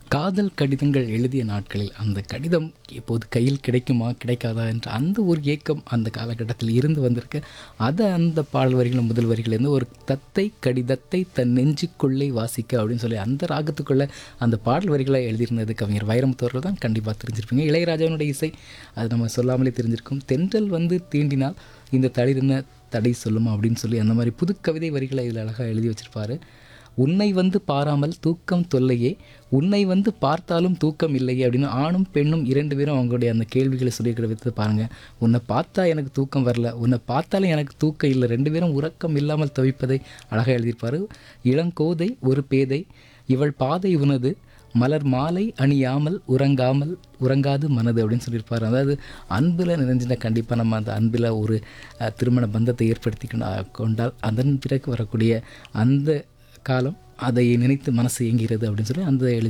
காதல் கடிதங்கள் எழுதிய நாட்களில் அந்த கடிதம் எப்போது கையில் கிடைக்குமா கிடைக்காதா என்ற அந்த ஒரு ஏக்கம் அந்த காலகட்டத்தில் இருந்து வந்திருக்கு அதை அந்த பாடல் வரிகள் முதல் வரிகளிலிருந்து ஒரு தத்தை கடிதத்தை தன் நெஞ்சுக்குள்ளே வாசிக்க அப்படின்னு சொல்லி அந்த ராகத்துக்குள்ளே அந்த பாடல் வரிகளை எழுதியிருந்தது கவிஞர் வைரமுத்தவர்கள் தான் கண்டிப்பாக தெரிஞ்சிருப்பீங்க இளையராஜாவினுடைய இசை அது நம்ம சொல்லாமலே தெரிஞ்சிருக்கும் தென்றல் வந்து தீண்டினால் இந்த தளிரின தடை சொல்லுமா அப்படின்னு சொல்லி அந்த மாதிரி புது கவிதை வரிகளை இதில் அழகாக எழுதி வச்சிருப்பாரு உன்னை வந்து பாராமல் தூக்கம் தொல்லையே உன்னை வந்து பார்த்தாலும் தூக்கம் இல்லையே அப்படின்னு ஆணும் பெண்ணும் இரண்டு பேரும் அவங்களுடைய அந்த கேள்விகளை சொல்லியிருக்கிற விதத்தை பாருங்கள் உன்னை பார்த்தா எனக்கு தூக்கம் வரல உன்னை பார்த்தாலும் எனக்கு தூக்கம் இல்லை ரெண்டு பேரும் உறக்கம் இல்லாமல் தவிப்பதை அழகாக எழுதியிருப்பார் இளங்கோதை ஒரு பேதை இவள் பாதை உனது மலர் மாலை அணியாமல் உறங்காமல் உறங்காது மனது அப்படின்னு சொல்லியிருப்பார் அதாவது அன்பில் நிறைஞ்சின கண்டிப்பாக நம்ம அந்த அன்பில் ஒரு அஹ், திருமண பந்தத்தை ஏற்படுத்தி கொண்டா- கொண்டால் அதன் பிறகு வரக்கூடிய அந்த காலம் அதை நினைத்து மனசு இயங்குகிறது அப்படின்னு சொல்லி அந்த எழுதி